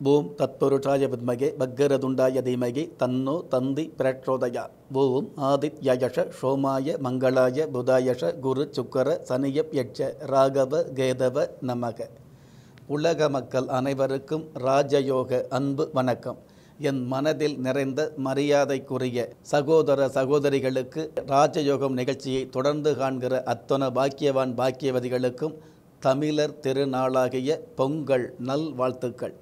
ஓம் தத்புருஷாய வித்மகே பக்கரதுண்டாய தீமகி தன்னோ தந்தி பிரச்சோதயா ஓம் ஆதித்யயஷ சோமாய மங்களாய புதாயஷ குரு சுக்கர சனியப் யட்ச ராகவ கேதவ நமக உலக மக்கள் அனைவருக்கும் ராஜயோக அன்பு வணக்கம் என் மனதில் நிறைந்த மரியாதைக்குரிய சகோதர சகோதரிகளுக்கு ராஜயோகம் நிகழ்ச்சியை தொடர்ந்து காண்கிற அத்தனை பாக்கியவான் பாக்கியவதிகளுக்கும் தமிழர் திருநாளாகிய பொங்கல் நல் வாழ்த்துக்கள்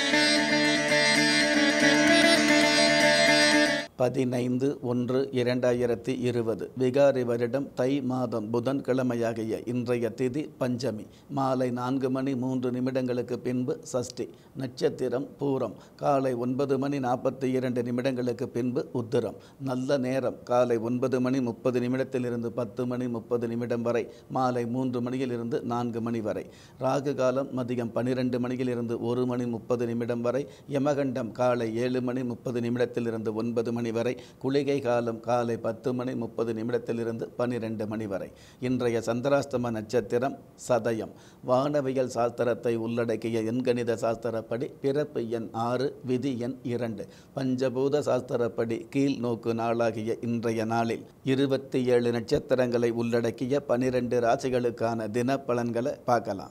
பதினைந்து ஒன்று இரண்டாயிரத்தி இருபது விகாரி வருடம் தை மாதம் புதன்கிழமையாகிய இன்றைய திதி பஞ்சமி மாலை நான்கு மணி மூன்று நிமிடங்களுக்கு பின்பு சஷ்டி நட்சத்திரம் பூரம் காலை ஒன்பது மணி நாற்பத்தி இரண்டு நிமிடங்களுக்கு பின்பு உத்திரம் நல்ல நேரம் காலை ஒன்பது மணி முப்பது நிமிடத்திலிருந்து பத்து மணி முப்பது நிமிடம் வரை மாலை மூன்று மணியிலிருந்து நான்கு மணி வரை ராகு காலம் மதியம் பன்னிரெண்டு மணியிலிருந்து ஒரு மணி முப்பது நிமிடம் வரை யமகண்டம் காலை ஏழு மணி முப்பது நிமிடத்திலிருந்து ஒன்பது மணி வரை குளிகை காலம் காலை பத்து மணி முப்பது நிமிடத்திலிருந்து பன்னிரெண்டு மணி வரை இன்றைய சந்திராஷ்டம நட்சத்திரம் சதயம் வானவியல் சாஸ்திரத்தை உள்ளடக்கிய எண்கணித சாஸ்திரப்படி பிறப்பு எண் ஆறு விதி எண் இரண்டு பஞ்சபூத சாஸ்திரப்படி கீழ் நோக்கு நாளாகிய இன்றைய நாளில் இருபத்தி ஏழு நட்சத்திரங்களை உள்ளடக்கிய பனிரெண்டு ராசிகளுக்கான தினப்பலன்களை பார்க்கலாம்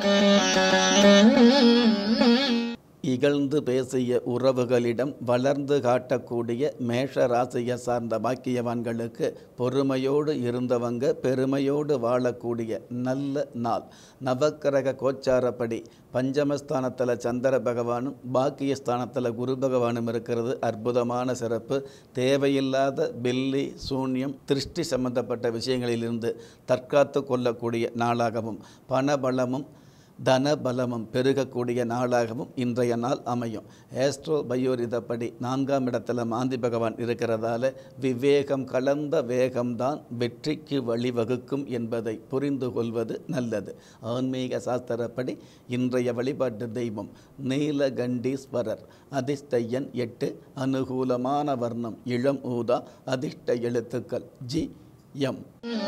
இகழ்ந்து பேசிய உறவுகளிடம் வளர்ந்து காட்டக்கூடிய மேஷ ராசியை சார்ந்த பாக்கியவான்களுக்கு பொறுமையோடு இருந்தவங்க பெருமையோடு வாழக்கூடிய நல்ல நாள் நவக்கிரக கோச்சாரப்படி பஞ்சமஸ்தானத்தில் சந்திர பகவானும் பாக்கியஸ்தானத்தில் குரு பகவானும் இருக்கிறது அற்புதமான சிறப்பு தேவையில்லாத பில்லி சூன்யம் திருஷ்டி சம்பந்தப்பட்ட விஷயங்களிலிருந்து தற்காத்து கொள்ளக்கூடிய நாளாகவும் பணபலமும் தனபலமும் பெருகக்கூடிய நாளாகவும் இன்றைய நாள் அமையும் ஏஸ்ட்ரோ பயோரிதப்படி நான்காம் இடத்துல மாந்தி பகவான் இருக்கிறதால விவேகம் கலந்த வேகம்தான் வெற்றிக்கு வழிவகுக்கும் என்பதை புரிந்து கொள்வது நல்லது ஆன்மீக சாஸ்திரப்படி இன்றைய வழிபாட்டு தெய்வம் நீலகண்டீஸ்வரர் அதிர்ஷ்டயன் எட்டு அனுகூலமான வர்ணம் இளம் ஊதா அதிர்ஷ்ட எழுத்துக்கள் ஜி எம்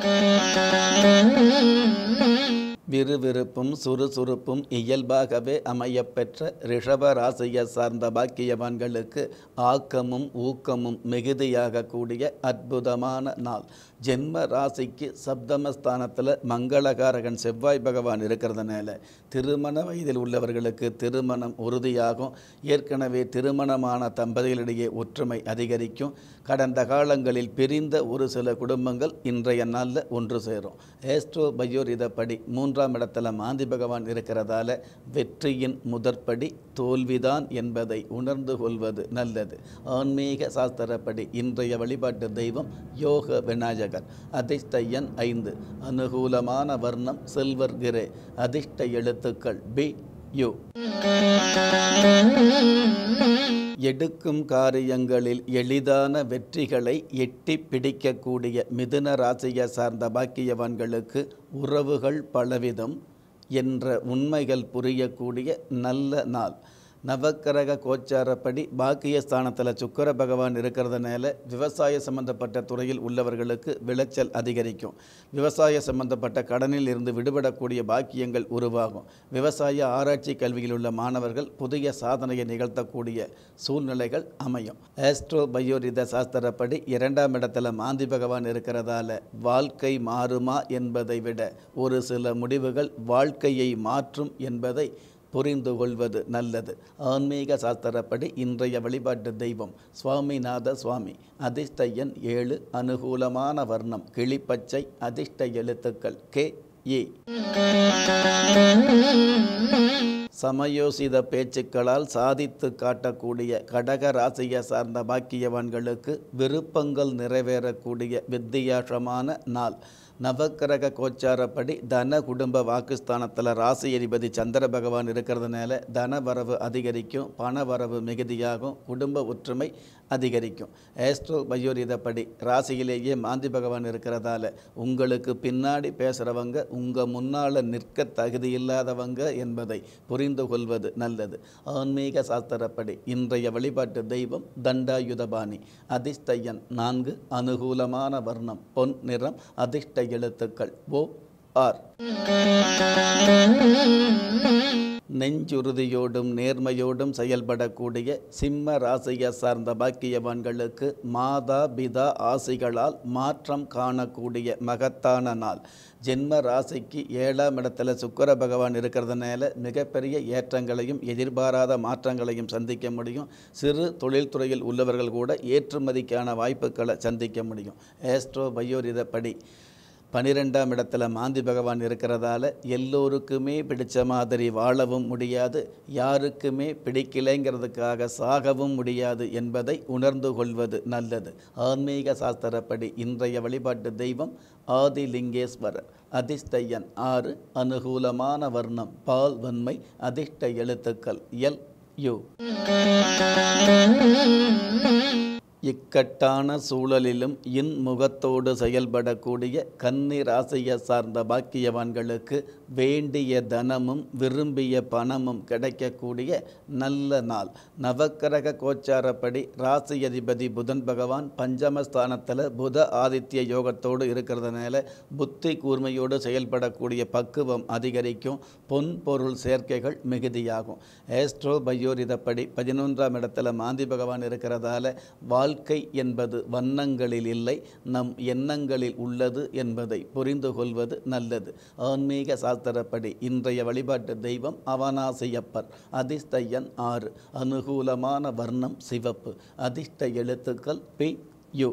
விறுவிறுப்பும் சுறுசுறுப்பும் இயல்பாகவே அமையப்பெற்ற ரிஷப ராசியை சார்ந்த பாக்கியவான்களுக்கு ஆக்கமும் ஊக்கமும் மிகுதியாகக்கூடிய அற்புதமான நாள் ஜென்ம ராசிக்கு சப்தமஸ்தானத்தில் மங்களகாரகன் செவ்வாய் பகவான் இருக்கிறதுனால திருமண வயதில் உள்ளவர்களுக்கு திருமணம் உறுதியாகும் ஏற்கனவே திருமணமான தம்பதிகளிடையே ஒற்றுமை அதிகரிக்கும் கடந்த காலங்களில் பிரிந்த ஒரு சில குடும்பங்கள் இன்றைய நாளில் ஒன்று சேரும் ஏஸ்ட்ரோ பயோரிதப்படி மூன்றாம் இடத்துல மாந்தி பகவான் இருக்கிறதால வெற்றியின் முதற்படி தோல்விதான் என்பதை உணர்ந்து கொள்வது நல்லது ஆன்மீக சாஸ்திரப்படி இன்றைய வழிபாட்டு தெய்வம் யோக விநாயகர் அதிர்ஷ்ட எண் ஐந்து அனுகூலமான வர்ணம் சில்வர் கிரே அதிர்ஷ்ட எழுத்துக்கள் பி யு எடுக்கும் காரியங்களில் எளிதான வெற்றிகளை எட்டி பிடிக்கக்கூடிய மிதுன ராசியை சார்ந்த பாக்கியவான்களுக்கு உறவுகள் பலவிதம் என்ற உண்மைகள் புரியக்கூடிய நல்ல நாள் நவக்கிரக கோச்சாரப்படி பாக்கியஸ்தானத்தில் சுக்கர பகவான் இருக்கிறதுனால விவசாய சம்பந்தப்பட்ட துறையில் உள்ளவர்களுக்கு விளைச்சல் அதிகரிக்கும் விவசாய சம்பந்தப்பட்ட கடனில் இருந்து விடுபடக்கூடிய பாக்கியங்கள் உருவாகும் விவசாய ஆராய்ச்சி கல்வியில் உள்ள மாணவர்கள் புதிய சாதனையை நிகழ்த்தக்கூடிய சூழ்நிலைகள் அமையும் ஆஸ்ட்ரோ பயோரித சாஸ்திரப்படி இரண்டாம் இடத்துல மாந்தி பகவான் இருக்கிறதால வாழ்க்கை மாறுமா என்பதை விட ஒரு சில முடிவுகள் வாழ்க்கையை மாற்றும் என்பதை புரிந்து கொள்வது நல்லது ஆன்மீக சாஸ்திரப்படி இன்றைய வழிபாட்டு தெய்வம் சுவாமிநாத சுவாமி அதிர்ஷ்ட எண் ஏழு அனுகூலமான வர்ணம் கிளிப்பச்சை அதிர்ஷ்ட எழுத்துக்கள் கே ஏ சமயோசித பேச்சுக்களால் சாதித்து காட்டக்கூடிய கடக ராசியை சார்ந்த பாக்கியவான்களுக்கு விருப்பங்கள் நிறைவேறக்கூடிய வித்தியாசமான நாள் நவக்கிரக கோச்சாரப்படி தன குடும்ப வாக்குஸ்தானத்தில் ராசி அதிபதி சந்திர பகவான் இருக்கிறதுனால தன வரவு அதிகரிக்கும் பண வரவு மிகுதியாகும் குடும்ப ஒற்றுமை அதிகரிக்கும் ஏஸ்ட்ரோ பயோரிதப்படி ராசியிலேயே மாந்தி பகவான் இருக்கிறதால உங்களுக்கு பின்னாடி பேசுகிறவங்க உங்கள் முன்னால் நிற்க தகுதி இல்லாதவங்க என்பதை புரிந்து கொள்வது நல்லது ஆன்மீக சாஸ்திரப்படி இன்றைய வழிபாட்டு தெய்வம் தண்டாயுதபாணி அதிர்ஷ்ட எண் நான்கு அனுகூலமான வர்ணம் பொன் நிறம் அதிர்ஷ்ட எழுத்துக்கள் ஓ ஆர் நெஞ்சுறுதியோடும் நேர்மையோடும் செயல்படக்கூடிய சிம்ம ராசியை சார்ந்த பாக்கியவான்களுக்கு மாதா பிதா ஆசிகளால் மாற்றம் காணக்கூடிய மகத்தான நாள் ஜென்ம ராசிக்கு ஏழாம் இடத்துல சுக்கர பகவான் இருக்கிறதுனால மிகப்பெரிய ஏற்றங்களையும் எதிர்பாராத மாற்றங்களையும் சந்திக்க முடியும் சிறு தொழில்துறையில் உள்ளவர்கள் கூட ஏற்றுமதிக்கான வாய்ப்புகளை சந்திக்க முடியும் ஏஸ்ட்ரோ பயோரிதப்படி பனிரெண்டாம் இடத்துல மாந்தி பகவான் இருக்கிறதால எல்லோருக்குமே பிடிச்ச மாதிரி வாழவும் முடியாது யாருக்குமே பிடிக்கலைங்கிறதுக்காக சாகவும் முடியாது என்பதை உணர்ந்து கொள்வது நல்லது ஆன்மீக சாஸ்திரப்படி இன்றைய வழிபாட்டு தெய்வம் ஆதிலிங்கேஸ்வரர் அதிர்ஷ்டயன் ஆறு அனுகூலமான வர்ணம் பால் வன்மை அதிர்ஷ்ட எழுத்துக்கள் எல் யு இக்கட்டான சூழலிலும் இன்முகத்தோடு செயல்படக்கூடிய கன்னி ராசியை சார்ந்த பாக்கியவான்களுக்கு வேண்டிய தனமும் விரும்பிய பணமும் கிடைக்கக்கூடிய நல்ல நாள் நவக்கிரக கோச்சாரப்படி ராசி அதிபதி புதன் பகவான் பஞ்சமஸ்தானத்தில் புத ஆதித்ய யோகத்தோடு இருக்கிறதுனால புத்தி கூர்மையோடு செயல்படக்கூடிய பக்குவம் அதிகரிக்கும் பொன் பொருள் சேர்க்கைகள் மிகுதியாகும் ஏஸ்ட்ரோ பயோரிதப்படி பதினொன்றாம் இடத்துல மாந்தி பகவான் இருக்கிறதால வாழ்க்கை என்பது வண்ணங்களில் இல்லை நம் எண்ணங்களில் உள்ளது என்பதை புரிந்து கொள்வது நல்லது ஆன்மீக சாஸ்திரப்படி இன்றைய வழிபாட்டு தெய்வம் அவனாசியப்பர் அதிர்ஷ்டயன் ஆறு அனுகூலமான வர்ணம் சிவப்பு அதிர்ஷ்ட எழுத்துக்கள் பி யு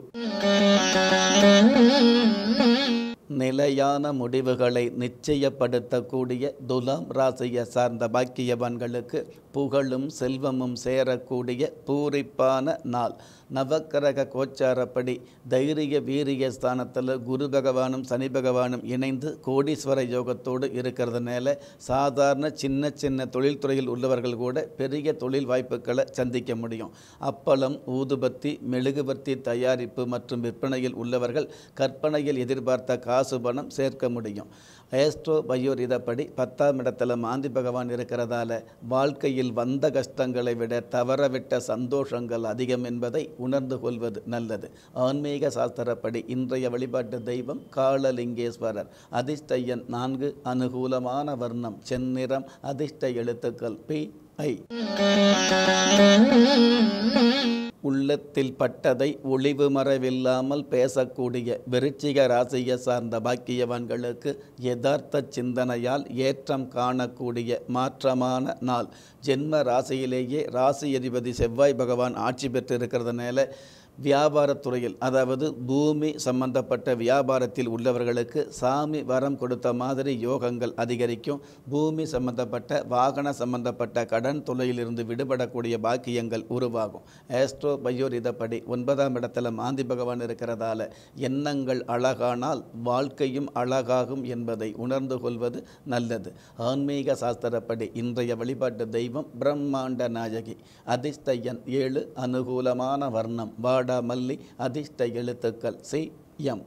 நிலையான முடிவுகளை நிச்சயப்படுத்தக்கூடிய துலாம் ராசியை சார்ந்த பாக்கியவான்களுக்கு புகழும் செல்வமும் சேரக்கூடிய பூரிப்பான நாள் நவக்கிரக கோச்சாரப்படி தைரிய வீரிய ஸ்தானத்தில் குரு பகவானும் சனி பகவானும் இணைந்து கோடீஸ்வர யோகத்தோடு இருக்கிறதுனால சாதாரண சின்ன சின்ன தொழில்துறையில் உள்ளவர்கள் கூட பெரிய தொழில் வாய்ப்புகளை சந்திக்க முடியும் அப்பளம் ஊதுபத்தி மெழுகுபத்தி தயாரிப்பு மற்றும் விற்பனையில் உள்ளவர்கள் கற்பனையில் எதிர்பார்த்த காசு பணம் சேர்க்க முடியும் ஏஸ்ட்ரோ பயோர் இதப்படி பத்தாம் இடத்துல மாந்தி பகவான் இருக்கிறதால வாழ்க்கையில் வந்த கஷ்டங்களை விட தவறவிட்ட சந்தோஷங்கள் அதிகம் என்பதை உணர்ந்து கொள்வது நல்லது ஆன்மீக சாஸ்திரப்படி இன்றைய வழிபாட்டு தெய்வம் காலலிங்கேஸ்வரர் அதிர்ஷ்டயன் நான்கு அனுகூலமான வர்ணம் செந்நிறம் அதிர்ஷ்ட எழுத்துக்கள் பி ஐ உள்ளத்தில் பட்டதை ஒளிவு மறைவில்லாமல் பேசக்கூடிய விருச்சிக ராசியை சார்ந்த பாக்கியவான்களுக்கு யதார்த்த சிந்தனையால் ஏற்றம் காணக்கூடிய மாற்றமான நாள் ஜென்ம ராசியிலேயே ராசி அதிபதி செவ்வாய் பகவான் ஆட்சி பெற்றிருக்கிறதுனால வியாபாரத்துறையில் அதாவது பூமி சம்பந்தப்பட்ட வியாபாரத்தில் உள்ளவர்களுக்கு சாமி வரம் கொடுத்த மாதிரி யோகங்கள் அதிகரிக்கும் பூமி சம்பந்தப்பட்ட வாகன சம்பந்தப்பட்ட கடன் தொல்லையிலிருந்து விடுபடக்கூடிய பாக்கியங்கள் உருவாகும் ஆஸ்ட்ரோ பயோர் இதப்படி ஒன்பதாம் இடத்துல மாந்தி பகவான் இருக்கிறதால எண்ணங்கள் அழகானால் வாழ்க்கையும் அழகாகும் என்பதை உணர்ந்து கொள்வது நல்லது ஆன்மீக சாஸ்திரப்படி இன்றைய வழிபாட்டு தெய்வம் பிரம்மாண்ட நாயகி அதிர்ஷ்டயன் ஏழு அனுகூலமான வர்ணம் வாட மல்லி அதிர்ஷ்ட எழுத்துக்கள் சி எம்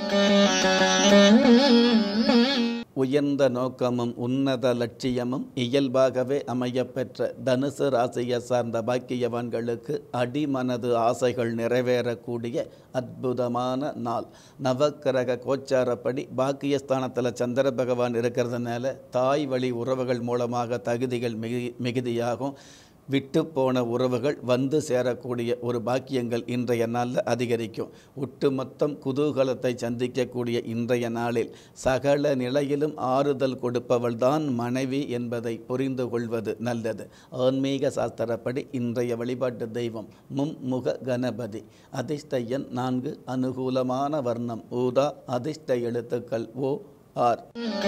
உயர்ந்த நோக்கமும் உன்னத லட்சியமும் இயல்பாகவே அமையப்பெற்ற தனுசு ராசியை சார்ந்த பாக்கியவான்களுக்கு அடிமனது ஆசைகள் நிறைவேறக்கூடிய அற்புதமான நாள் நவக்கிரக கோச்சாரப்படி பாக்கியஸ்தானத்தில் சந்திர பகவான் இருக்கிறதுனால தாய் வழி உறவுகள் மூலமாக தகுதிகள் மிகு மிகுதியாகும் விட்டு போன உறவுகள் வந்து சேரக்கூடிய ஒரு பாக்கியங்கள் இன்றைய நாளில் அதிகரிக்கும் ஒட்டுமொத்தம் குதூகலத்தை சந்திக்கக்கூடிய இன்றைய நாளில் சகல நிலையிலும் ஆறுதல் கொடுப்பவள் தான் மனைவி என்பதை புரிந்து கொள்வது நல்லது ஆன்மீக சாஸ்திரப்படி இன்றைய வழிபாட்டு தெய்வம் மும்முக கணபதி அதிர்ஷ்ட எண் நான்கு அனுகூலமான வர்ணம் ஊதா அதிர்ஷ்ட எழுத்துக்கள் ஓ ஆர்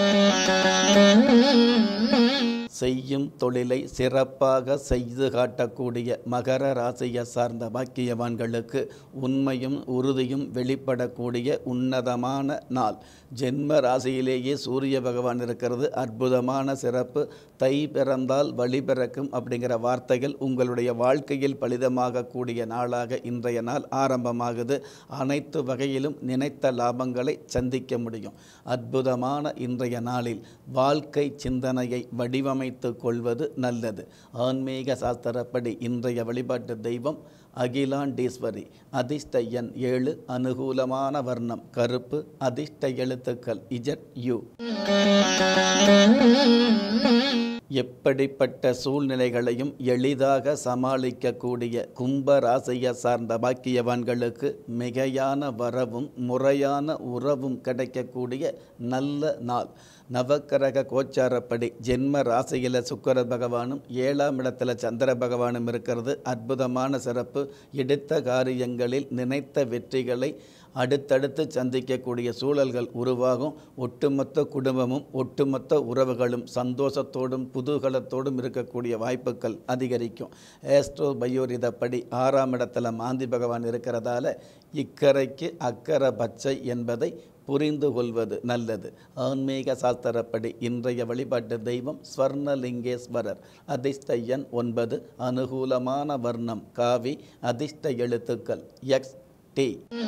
செய்யும் தொழிலை சிறப்பாக செய்து காட்டக்கூடிய மகர ராசியை சார்ந்த பாக்கியவான்களுக்கு உண்மையும் உறுதியும் வெளிப்படக்கூடிய உன்னதமான நாள் ஜென்ம ராசியிலேயே சூரிய பகவான் இருக்கிறது அற்புதமான சிறப்பு தை பிறந்தால் வழி பிறக்கும் அப்படிங்கிற வார்த்தைகள் உங்களுடைய வாழ்க்கையில் பலிதமாகக்கூடிய நாளாக இன்றைய நாள் ஆரம்பமாகுது அனைத்து வகையிலும் நினைத்த லாபங்களை சந்திக்க முடியும் அற்புதமான இன்றைய நாளில் வாழ்க்கை சிந்தனையை வடிவமைத்து கொள்வது நல்லது ஆன்மீக சாஸ்திரப்படி இன்றைய வழிபாட்டு தெய்வம் அகிலாண்டீஸ்வரி அதிர்ஷ்ட எண் ஏழு அனுகூலமான வர்ணம் கருப்பு அதிர்ஷ்ட எழுத்துக்கள் இஜட் யு எப்படிப்பட்ட சூழ்நிலைகளையும் எளிதாக சமாளிக்கக்கூடிய கும்ப ராசியை சார்ந்த பாக்கியவான்களுக்கு மிகையான வரவும் முறையான உறவும் கிடைக்கக்கூடிய நல்ல நாள் நவக்கிரக கோச்சாரப்படி ஜென்ம ராசியில் சுக்கர பகவானும் ஏழாம் இடத்துல சந்திர பகவானும் இருக்கிறது அற்புதமான சிறப்பு எடுத்த காரியங்களில் நினைத்த வெற்றிகளை அடுத்தடுத்து சந்திக்கக்கூடிய சூழல்கள் உருவாகும் ஒட்டுமொத்த குடும்பமும் ஒட்டுமொத்த உறவுகளும் சந்தோஷத்தோடும் குதூகலத்தோடும் இருக்கக்கூடிய வாய்ப்புகள் அதிகரிக்கும் ஏஸ்ட்ரோ பயோரிதப்படி ஆறாம் இடத்துல மாந்தி பகவான் இருக்கிறதால இக்கரைக்கு அக்கறை பச்சை என்பதை புரிந்து கொள்வது நல்லது ஆன்மீக சாஸ்திரப்படி இன்றைய வழிபாட்டு தெய்வம் ஸ்வர்ணலிங்கேஸ்வரர் அதிர்ஷ்ட எண் ஒன்பது அனுகூலமான வர்ணம் காவி அதிர்ஷ்ட எழுத்துக்கள் எக்ஸ் டி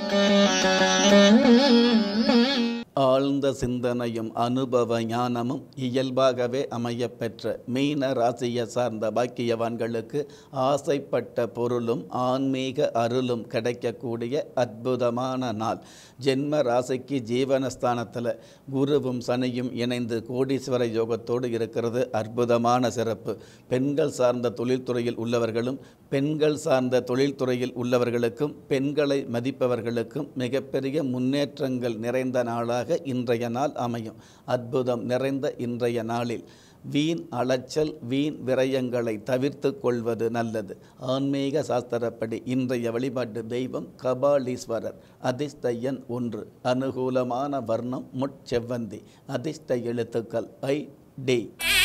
ஆழ்ந்த சிந்தனையும் அனுபவ ஞானமும் இயல்பாகவே அமையப்பெற்ற மீன ராசியை சார்ந்த பாக்கியவான்களுக்கு ஆசைப்பட்ட பொருளும் ஆன்மீக அருளும் கிடைக்கக்கூடிய அற்புதமான நாள் ஜென்ம ராசிக்கு ஜீவனஸ்தானத்தில் குருவும் சனியும் இணைந்து கோடீஸ்வர யோகத்தோடு இருக்கிறது அற்புதமான சிறப்பு பெண்கள் சார்ந்த தொழில்துறையில் உள்ளவர்களும் பெண்கள் சார்ந்த தொழில்துறையில் உள்ளவர்களுக்கும் பெண்களை மதிப்பவர்களுக்கும் மிகப்பெரிய முன்னேற்றங்கள் நிறைந்த நாளாக இன்றைய நாள் அமையும் அற்புதம் நிறைந்த இன்றைய நாளில் வீண் அலைச்சல் வீண் விரயங்களை தவிர்த்து கொள்வது நல்லது ஆன்மீக சாஸ்திரப்படி இன்றைய வழிபாட்டு தெய்வம் கபாலீஸ்வரர் அதிர்ஷ்ட எண் ஒன்று அனுகூலமான வர்ணம் முட்செவ்வந்தி அதிர்ஷ்ட எழுத்துக்கள் ஐ டி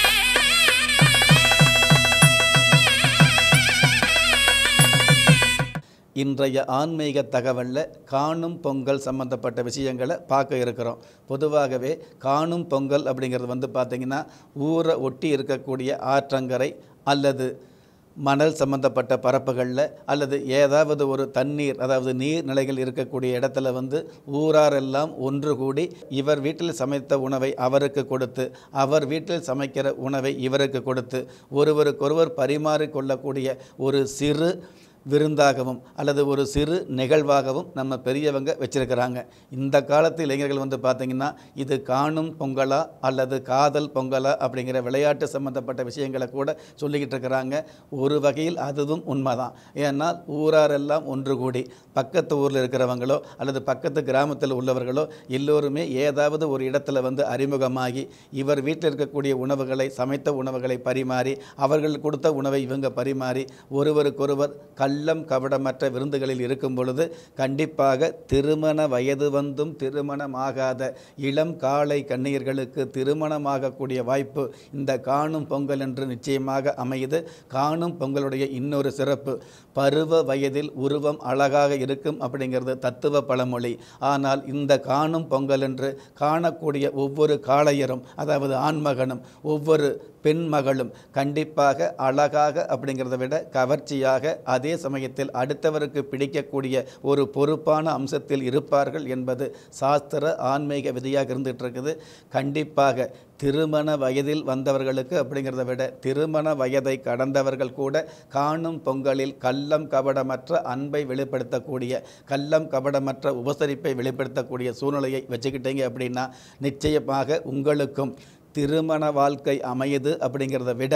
இன்றைய ஆன்மீக தகவலில் காணும் பொங்கல் சம்பந்தப்பட்ட விஷயங்களை பார்க்க இருக்கிறோம் பொதுவாகவே காணும் பொங்கல் அப்படிங்கிறது வந்து பார்த்திங்கன்னா ஊரை ஒட்டி இருக்கக்கூடிய ஆற்றங்கரை அல்லது மணல் சம்பந்தப்பட்ட பரப்புகளில் அல்லது ஏதாவது ஒரு தண்ணீர் அதாவது நீர்நிலைகள் இருக்கக்கூடிய இடத்துல வந்து ஊராரெல்லாம் ஒன்று கூடி இவர் வீட்டில் சமைத்த உணவை அவருக்கு கொடுத்து அவர் வீட்டில் சமைக்கிற உணவை இவருக்கு கொடுத்து ஒருவருக்கொருவர் பரிமாறிக்கொள்ளக்கூடிய ஒரு சிறு விருந்தாகவும் அல்லது ஒரு சிறு நிகழ்வாகவும் நம்ம பெரியவங்க வச்சிருக்கிறாங்க இந்த காலத்து இளைஞர்கள் வந்து பார்த்திங்கன்னா இது காணும் பொங்கலா அல்லது காதல் பொங்கலா அப்படிங்கிற விளையாட்டு சம்பந்தப்பட்ட விஷயங்களை கூட சொல்லிக்கிட்டு இருக்கிறாங்க ஒரு வகையில் அதுவும் உண்மைதான் ஏன்னால் ஊராரெல்லாம் ஒன்று கூடி பக்கத்து ஊரில் இருக்கிறவங்களோ அல்லது பக்கத்து கிராமத்தில் உள்ளவர்களோ எல்லோருமே ஏதாவது ஒரு இடத்துல வந்து அறிமுகமாகி இவர் வீட்டில் இருக்கக்கூடிய உணவுகளை சமைத்த உணவுகளை பரிமாறி அவர்கள் கொடுத்த உணவை இவங்க பரிமாறி ஒருவருக்கொருவர் கள்ளம் கபடமற்ற விருந்துகளில் இருக்கும் பொழுது கண்டிப்பாக திருமண வயது வந்தும் திருமணமாகாத இளம் காலை கன்னியர்களுக்கு திருமணமாகக்கூடிய வாய்ப்பு இந்த காணும் பொங்கல் என்று நிச்சயமாக அமையுது காணும் பொங்கலுடைய இன்னொரு சிறப்பு பருவ வயதில் உருவம் அழகாக இருக்கும் அப்படிங்கிறது தத்துவ பழமொழி ஆனால் இந்த காணும் பொங்கல் என்று காணக்கூடிய ஒவ்வொரு காளையரும் அதாவது ஆண்மகனும் ஒவ்வொரு பெண் மகளும் கண்டிப்பாக அழகாக அப்படிங்கிறத விட கவர்ச்சியாக அதே சமயத்தில் அடுத்தவருக்கு பிடிக்கக்கூடிய ஒரு பொறுப்பான அம்சத்தில் இருப்பார்கள் என்பது சாஸ்திர ஆன்மீக விதியாக இருந்துகிட்டு இருக்குது கண்டிப்பாக திருமண வயதில் வந்தவர்களுக்கு அப்படிங்கிறத விட திருமண வயதை கடந்தவர்கள் கூட காணும் பொங்கலில் கள்ளம் கபடமற்ற அன்பை வெளிப்படுத்தக்கூடிய கள்ளம் கபடமற்ற உபசரிப்பை வெளிப்படுத்தக்கூடிய சூழ்நிலையை வச்சுக்கிட்டீங்க அப்படின்னா நிச்சயமாக உங்களுக்கும் திருமண வாழ்க்கை அமையுது அப்படிங்கிறத விட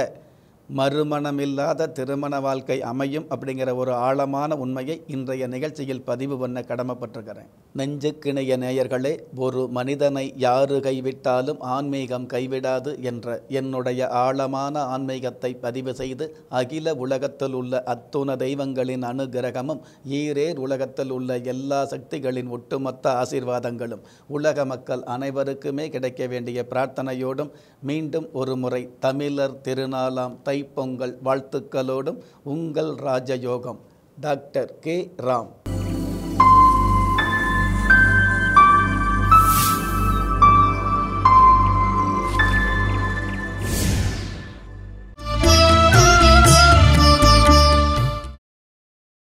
மறுமணமில்லாத திருமண வாழ்க்கை அமையும் அப்படிங்கிற ஒரு ஆழமான உண்மையை இன்றைய நிகழ்ச்சியில் பதிவு பண்ண கடமைப்பட்டிருக்கிறேன் நெஞ்சுக்கிணைய நேயர்களே ஒரு மனிதனை யாரு கைவிட்டாலும் ஆன்மீகம் கைவிடாது என்ற என்னுடைய ஆழமான ஆன்மீகத்தை பதிவு செய்து அகில உலகத்தில் உள்ள அத்துண தெய்வங்களின் அனுகிரகமும் ஈரேர் உலகத்தில் உள்ள எல்லா சக்திகளின் ஒட்டுமொத்த ஆசீர்வாதங்களும் உலக மக்கள் அனைவருக்குமே கிடைக்க வேண்டிய பிரார்த்தனையோடும் மீண்டும் ஒரு முறை தமிழர் திருநாளாம் தைப்பொங்கல் வாழ்த்துக்களோடும் உங்கள் ராஜயோகம் டாக்டர் கே ராம்